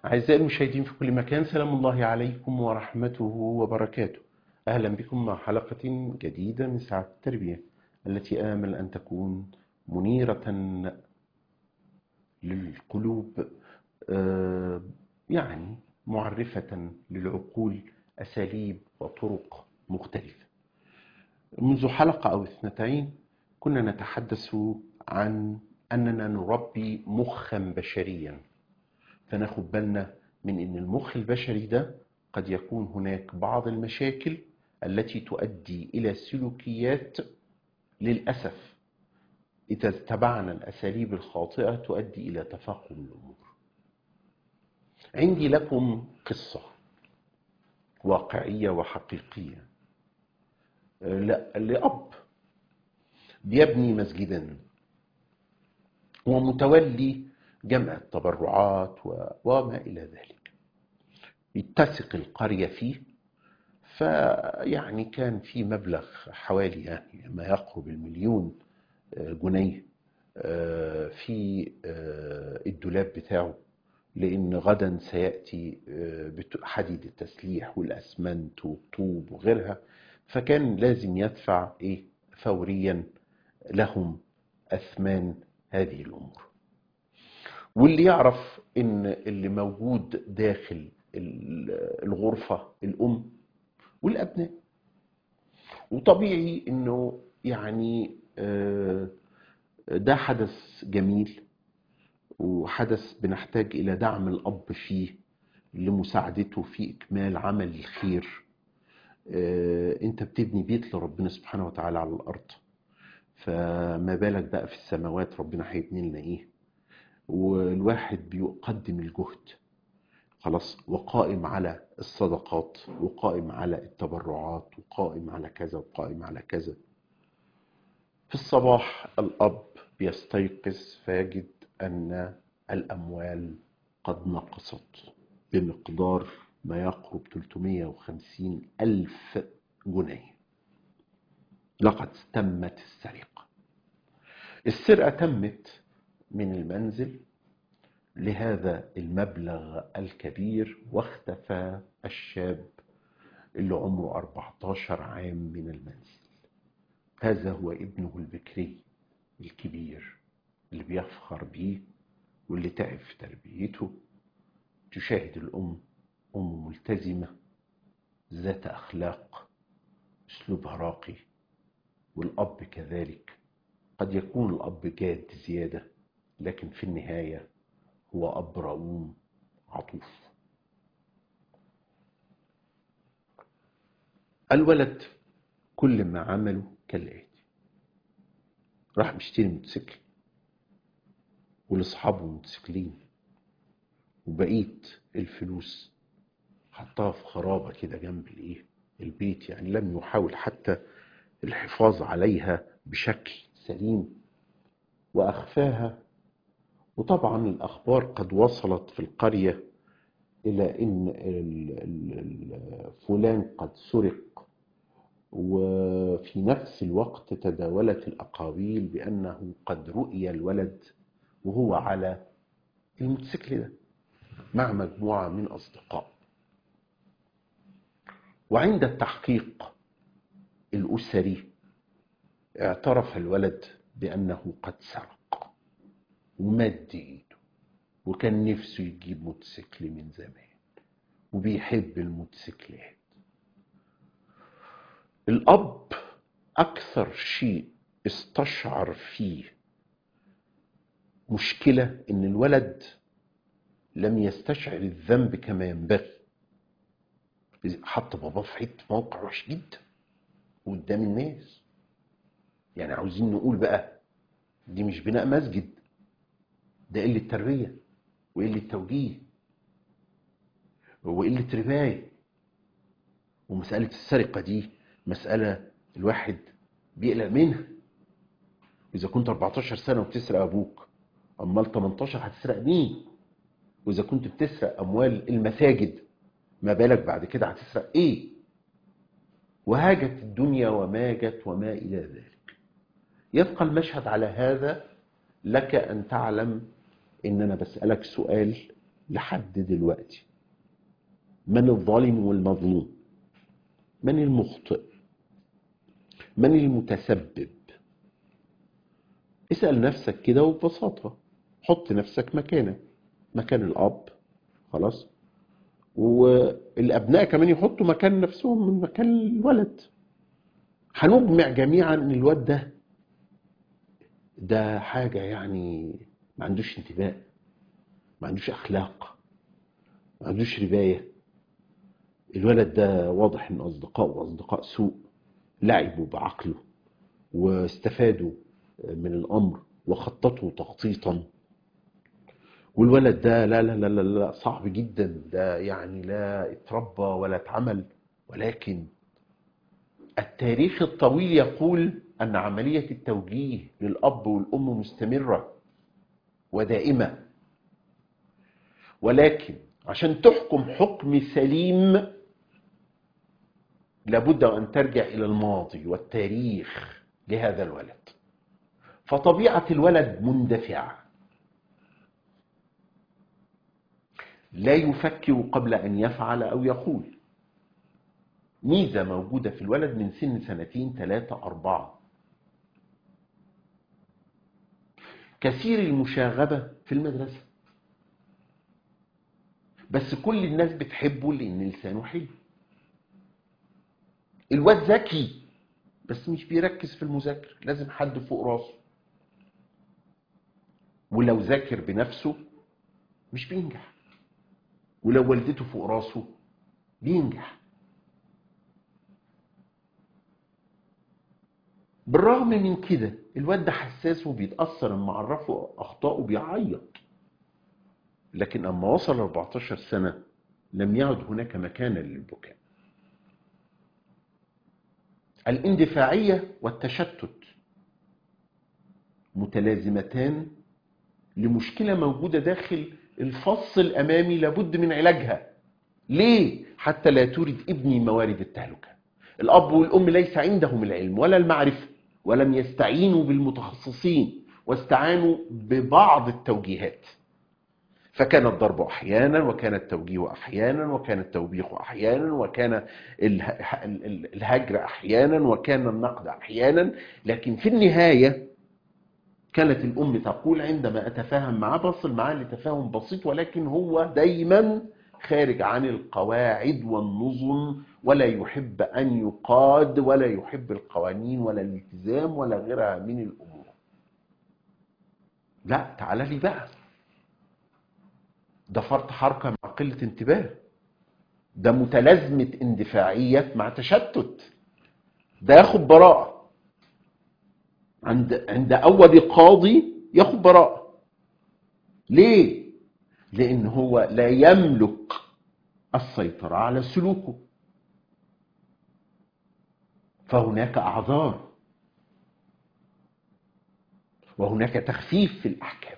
أعزائي المشاهدين في كل مكان سلام الله عليكم ورحمته وبركاته أهلا بكم مع حلقة جديدة من ساعة التربية التي آمل أن تكون منيرة للقلوب آه، يعني معرفة للعقول أساليب وطرق مختلفة منذ حلقة أو اثنتين كنا نتحدث عن أننا نربي مخا بشريا فناخد بالنا من ان المخ البشري ده قد يكون هناك بعض المشاكل التي تؤدي الى سلوكيات للاسف اذا اتبعنا الاساليب الخاطئه تؤدي الى تفاقم الامور عندي لكم قصه واقعيه وحقيقيه لا لاب بيبني مسجدا ومتولي جمع التبرعات و- وما إلى ذلك يتسق القرية فيه فيعني كان في مبلغ حوالي يعني ما يقرب المليون آه، جنيه آه، في آه، الدولاب بتاعه لأن غدا سيأتي آه، بت- حديد التسليح والأسمنت والطوب وغيرها فكان لازم يدفع إيه فوريا لهم أثمان هذه الأمور واللي يعرف ان اللي موجود داخل ال- الغرفة الام والابناء وطبيعي انه يعني آه، ده حدث جميل وحدث بنحتاج الى دعم الاب فيه لمساعدته في اكمال عمل الخير آه، انت بتبني بيت لربنا سبحانه وتعالى على الارض فما بالك بقى في السماوات ربنا هيبني لنا ايه والواحد بيقدم الجهد خلاص وقائم على الصدقات وقائم على التبرعات وقائم على كذا وقائم على كذا في الصباح الأب بيستيقظ فيجد أن الأموال قد نقصت بمقدار ما يقرب 350 ألف جنيه لقد تمت السرقة السرقة تمت من المنزل لهذا المبلغ الكبير واختفى الشاب اللي عمره 14 عام من المنزل هذا هو ابنه البكري الكبير اللي بيفخر بيه واللي تعب في تربيته تشاهد الأم أم ملتزمة ذات أخلاق أسلوبها راقي والأب كذلك قد يكون الأب جاد زيادة لكن في النهاية هو أب رؤوم عطوف الولد كل ما عمله كالآتي راح مشتري موتوسيكل ولأصحابه موتوسيكلين وبقيت الفلوس حطها في خرابة كده جنب الايه البيت يعني لم يحاول حتى الحفاظ عليها بشكل سليم وأخفاها وطبعا الأخبار قد وصلت في القرية إلى أن ال- ال- ال- فلان قد سرق وفي نفس الوقت تداولت الأقاويل بأنه قد رؤي الولد وهو على الموتوسيكل ده مع مجموعة من أصدقاء وعند التحقيق الأسري اعترف الولد بأنه قد سرق ومد ايده وكان نفسه يجيب موتوسيكل من زمان وبيحب الموتوسيكلات الأب أكثر شيء استشعر فيه مشكلة إن الولد لم يستشعر الذنب كما ينبغي حط باباه في حته موقع وحش جدا قدام الناس يعني عاوزين نقول بقى دي مش بناء مسجد ده قلة تربية وقلة توجيه وقلة رباية ومسألة السرقة دي مسألة الواحد بيقلق منها إذا كنت 14 سنة وبتسرق أبوك أمال 18 هتسرق مين؟ وإذا كنت بتسرق أموال المساجد ما بالك بعد كده هتسرق إيه؟ وهاجت الدنيا وماجت وما إلى ذلك يبقى المشهد على هذا لك أن تعلم إن أنا بسألك سؤال لحد دلوقتي من الظالم والمظلوم من المخطئ من المتسبب اسأل نفسك كده وببساطة حط نفسك مكانه مكان الأب خلاص والأبناء كمان يحطوا مكان نفسهم من مكان الولد هنجمع جميعا ان الواد ده ده حاجة يعني ما عندوش انتباه ما عندوش أخلاق ما عندوش رباية الولد ده واضح ان أصدقائه أصدقاء سوء لعبوا بعقله واستفادوا من الأمر وخططوا تخطيطا والولد ده لا لا لا لا, لا صعب جدا ده يعني لا اتربى ولا اتعمل ولكن التاريخ الطويل يقول أن عملية التوجيه للأب والأم مستمرة ودائمة ولكن عشان تحكم حكم سليم لابد أن ترجع إلى الماضي والتاريخ لهذا الولد فطبيعة الولد مندفع لا يفكر قبل أن يفعل أو يقول ميزة موجودة في الولد من سن سنتين ثلاثة أربعة كثير المشاغبة في المدرسة بس كل الناس بتحبه لأن لسانه حلو الواد ذكي بس مش بيركز في المذاكرة لازم حد فوق راسه ولو ذاكر بنفسه مش بينجح ولو والدته فوق راسه بينجح بالرغم من كده الواد ده حساس وبيتأثر لما عرفه أخطائه بيعيط لكن أما وصل 14 سنة لم يعد هناك مكانا للبكاء الاندفاعية والتشتت متلازمتان لمشكلة موجودة داخل الفص الأمامي لابد من علاجها ليه؟ حتى لا تورد ابني موارد التهلكة الأب والأم ليس عندهم العلم ولا المعرفة ولم يستعينوا بالمتخصصين واستعانوا ببعض التوجيهات فكان الضرب أحيانا وكان التوجيه أحيانا وكان التوبيخ أحيانا وكان الهجر أحيانا وكان النقد أحيانا لكن في النهاية كانت الأم تقول عندما أتفاهم معاه بصل معاه لتفاهم بسيط ولكن هو دايما خارج عن القواعد والنظم ولا يحب أن يقاد ولا يحب القوانين ولا الالتزام ولا غيرها من الأمور لا تعال لي بقى ده فرط حركة مع قلة انتباه ده متلازمة اندفاعية مع تشتت ده ياخد براءة عند عند أول قاضي ياخد براءة ليه؟ لأن هو لا يملك السيطرة على سلوكه فهناك أعذار وهناك تخفيف في الأحكام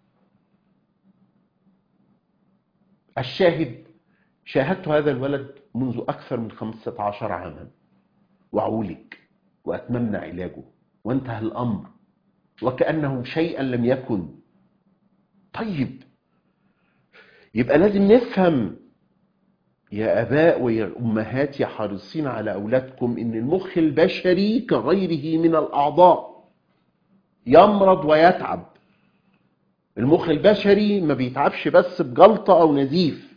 الشاهد شاهدت هذا الولد منذ أكثر من 15 عاما وعولج وأتممنا علاجه وانتهى الأمر وكأنه شيئا لم يكن طيب يبقى لازم نفهم يا أباء ويا أمهات يا حريصين على أولادكم إن المخ البشري كغيره من الأعضاء يمرض ويتعب المخ البشري ما بيتعبش بس بجلطة أو نزيف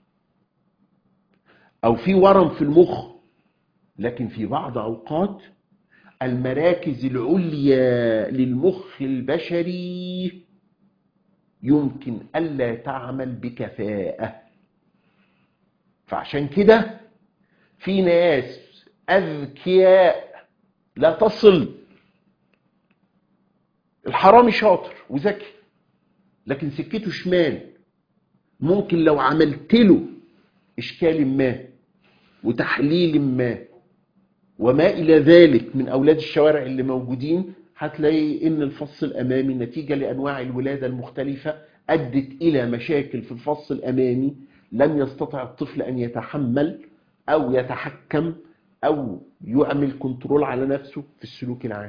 أو في ورم في المخ لكن في بعض أوقات المراكز العليا للمخ البشري يمكن ألا تعمل بكفاءة فعشان كده في ناس أذكياء لا تصل الحرامي شاطر وذكي لكن سكته شمال ممكن لو عملت له إشكال ما وتحليل ما وما إلى ذلك من أولاد الشوارع اللي موجودين هتلاقي إن الفص الأمامي نتيجة لأنواع الولادة المختلفة أدت إلى مشاكل في الفص الأمامي لم يستطع الطفل أن يتحمل أو يتحكم أو يعمل كنترول على نفسه في السلوك العام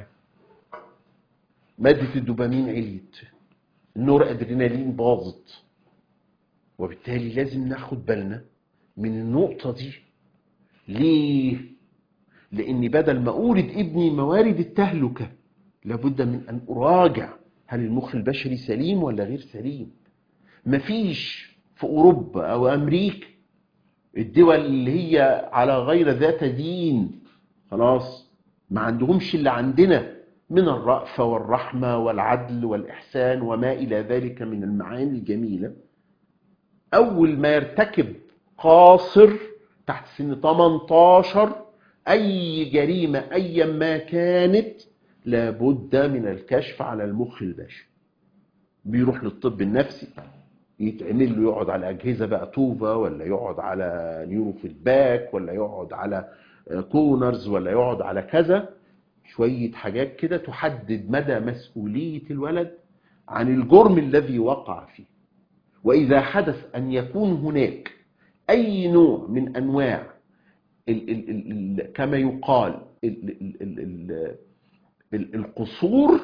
مادة الدوبامين عليت النور أدرينالين باظت وبالتالي لازم ناخد بالنا من النقطة دي ليه؟ لأني بدل ما أورد ابني موارد التهلكة لابد من أن أراجع هل المخ البشري سليم ولا غير سليم مفيش في أوروبا أو أمريكا الدول اللي هي على غير ذات دين خلاص ما عندهمش اللي عندنا من الرأفة والرحمة والعدل والإحسان وما إلى ذلك من المعاني الجميلة أول ما يرتكب قاصر تحت سن 18 أي جريمة أيا ما كانت لابد من الكشف على المخ البشري بيروح للطب النفسي يتعمل له يقعد على أجهزة بقى توفا ولا يقعد على نيورو فيدباك ولا يقعد على كونرز ولا يقعد على كذا شوية حاجات كده تحدد مدى مسؤولية الولد عن الجرم الذي وقع فيه وإذا حدث أن يكون هناك أي نوع من أنواع ال ال ال ال كما يقال ال ال ال ال ال القصور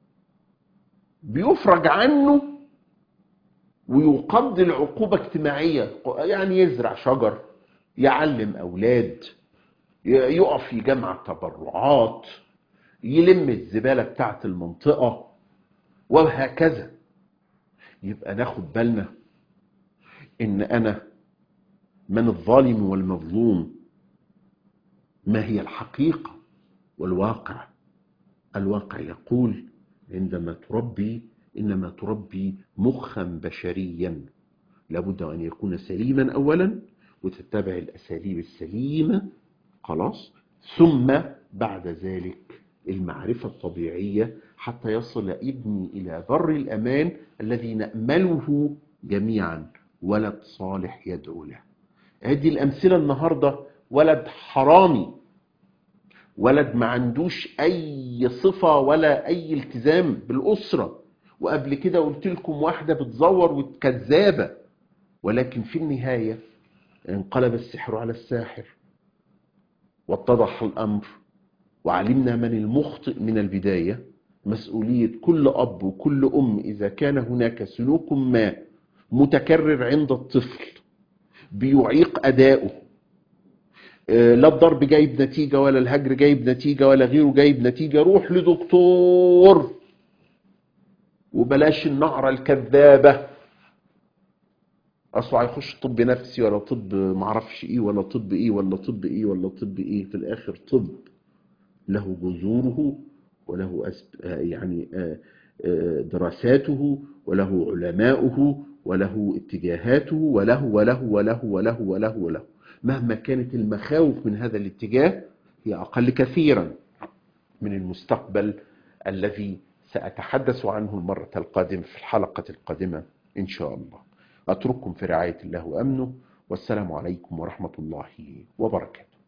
بيفرج عنه ويقضي العقوبة اجتماعية يعني يزرع شجر يعلم أولاد يقف يجمع تبرعات يلم الزبالة بتاعت المنطقة وهكذا يبقى ناخد بالنا ان انا من الظالم والمظلوم ما هي الحقيقة والواقع الواقع يقول عندما تربي انما تربي مخا بشريا لابد ان يكون سليما اولا وتتبع الاساليب السليمة خلاص ثم بعد ذلك المعرفة الطبيعية حتى يصل ابني إلى بر الأمان الذي نأمله جميعا ولد صالح يدعو له هذه الأمثلة النهاردة ولد حرامي ولد ما عندوش أي صفة ولا أي التزام بالأسرة وقبل كده قلت لكم واحدة بتزور وكذابة ولكن في النهاية انقلب السحر على الساحر واتضح الأمر وعلمنا من المخطئ من البداية مسؤولية كل أب وكل أم إذا كان هناك سلوك ما متكرر عند الطفل بيعيق أداؤه لا الضرب جايب نتيجة ولا الهجر جايب نتيجة ولا غيره جايب نتيجة روح لدكتور وبلاش النعرة الكذابة اصله هيخش طب نفسي ولا طب معرفش ايه ولا طب ايه ولا طب ايه ولا طب ايه في الاخر طب له جذوره وله أسب... يعني دراساته وله علماؤه وله اتجاهاته وله وله وله وله وله وله مهما كانت المخاوف من هذا الاتجاه هي أقل كثيرا من المستقبل الذي سأتحدث عنه المرة القادمة في الحلقة القادمة إن شاء الله أترككم في رعاية الله وأمنه والسلام عليكم ورحمة الله وبركاته